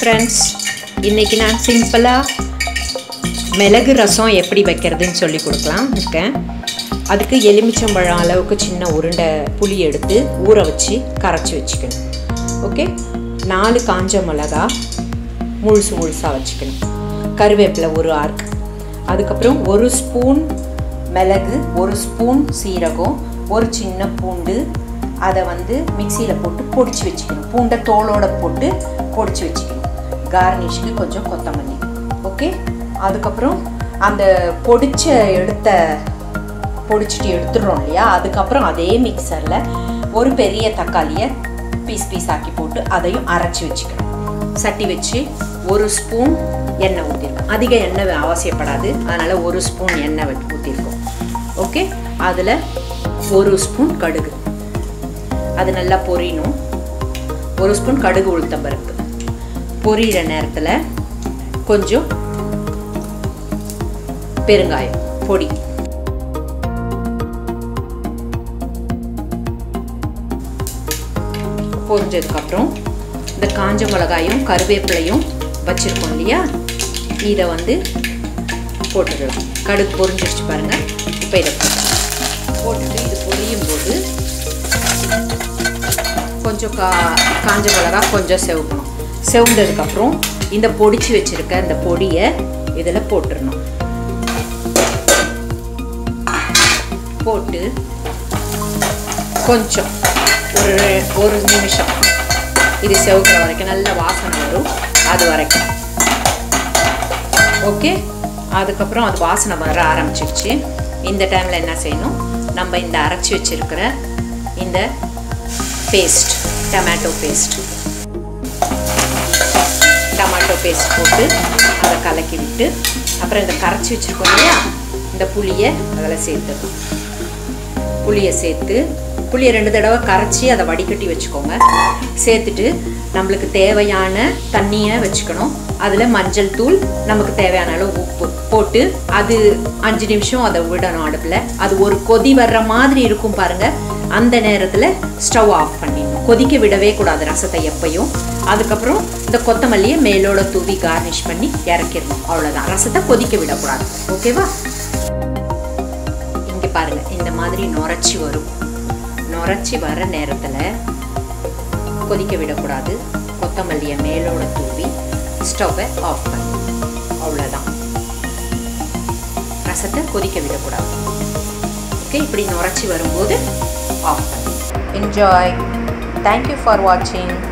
friends இன்றைக்கி நான் சிம்பிளாக மிளகு ரசம் எப்படி வைக்கிறதுன்னு சொல்லி கொடுக்கலாம் இருக்கேன் அதுக்கு எலுமிச்சம்பழம் அளவுக்கு சின்ன உருண்டை புளி எடுத்து ஊற வச்சு கரைச்சி வச்சுக்கணும் ஓகே நாலு காஞ்ச மிளகா முழுசு முழுசாக வச்சுக்கணும் கருவேப்பிலை ஒரு ஆர்க் அதுக்கப்புறம் ஒரு ஸ்பூன் மிளகு ஒரு ஸ்பூன் சீரகம் ஒரு சின்ன பூண்டு அதை வந்து மிக்சியில் போட்டு பொடிச்சு வச்சுக்கணும் பூண்டை தோலோட போட்டு பொடிச்சு வச்சுக்கணும் கார்னிஷ்க்கு கொஞ்சம் கொத்தமல்லி ஓகே அதுக்கப்புறம் அந்த பொடிச்ச எடுத்த பொடிச்சிட்டு எடுத்துடுறோம் இல்லையா அதுக்கப்புறம் அதே மிக்சரில் ஒரு பெரிய தக்காளியை பீஸ் பீஸ் ஆக்கி போட்டு அதையும் அரைச்சி வச்சுக்கணும் சட்டி வச்சு ஒரு ஸ்பூன் எண்ணெய் ஊற்றிருக்கோம் அதிக எண்ணெய் அவசியப்படாது அதனால் ஒரு ஸ்பூன் எண்ணெய் ஊற்றிருக்கோம் ஓகே அதில் ஒரு ஸ்பூன் கடுகு அது நல்லா பொரியணும் ஒரு ஸ்பூன் கடுகு உளுத்தம் பருப்பு பொரியிற நேரத்தில் கொஞ்சம் பெருங்காயம் பொடி பொரிஞ்சதுக்கப்புறம் இந்த காஞ்ச மிளகாயும் கருவேப்பிலையும் வச்சுருக்கோம் இல்லையா இதை வந்து போட்டுடலாம் கடுகு பொரிஞ்சிருச்சு பாருங்கள் இப்போ இதை போட்டுடலாம் போட்டுட்டு இது பொரியும் போது கொஞ்சம் கா காஞ்ச மிளகா கொஞ்சம் செவக்கணும் செவந்ததுக்கப்புறம் இந்த பொடிச்சு வச்சுருக்க இந்த பொடியை இதில் போட்டுடணும் போட்டு கொஞ்சம் ஒரு ஒரு நிமிஷம் இது செவக்கிற வரைக்கும் நல்ல வாசனை வரும் அது வரைக்கும் ஓகே அதுக்கப்புறம் அது வாசனை வர ஆரம்பிச்சிருச்சு இந்த டைமில் என்ன செய்யணும் நம்ம இந்த அரைச்சி வச்சுருக்கிற இந்த paste tomato paste tomato paste போட்டு அதை கலக்கி விட்டு அப்புறம் இந்த கரைச்சி வச்சுருக்கோம் இல்லையா இந்த புளியை அதில் சேர்த்துக்கணும் புளியை சேர்த்து புளியை ரெண்டு தடவை கரைச்சி அதை வடிகட்டி வச்சுக்கோங்க சேர்த்துட்டு நம்மளுக்கு தேவையான தண்ணியை வச்சுக்கணும் அதில் மஞ்சள் தூள் நமக்கு தேவையான அளவு உப்பு போட்டு அது அஞ்சு நிமிஷம் அதை விடணும் அடுப்பில் அது ஒரு கொதி வர்ற மாதிரி இருக்கும் பாருங்கள் அந்த நேரத்தில் ஸ்டவ் ஆஃப் பண்ணிடணும் கொதிக்க விடவே கூடாது ரசத்தை எப்பையும் அதுக்கப்புறம் இந்த கொத்தமல்லியை மேலோட தூவி கார்னிஷ் பண்ணி இறக்கிடணும் அவ்வளோதான் ரசத்தை கொதிக்க விடக்கூடாது ஓகேவா இங்கே பாருங்கள் இந்த மாதிரி நுரைச்சி வரும் நுரைச்சி வர நேரத்தில் கொதிக்க விடக்கூடாது கொத்தமல்லியை மேலோட தூவி ஸ்டவ்வை ஆஃப் பண்ணி அவ்வளோதான் ரசத்தை கொதிக்க விடக்கூடாது ஓகே இப்படி நுரைச்சி வரும்போது ஆஃப் பண்ணி என்ஜாய் தேங்க்யூ ஃபார் வாட்சிங்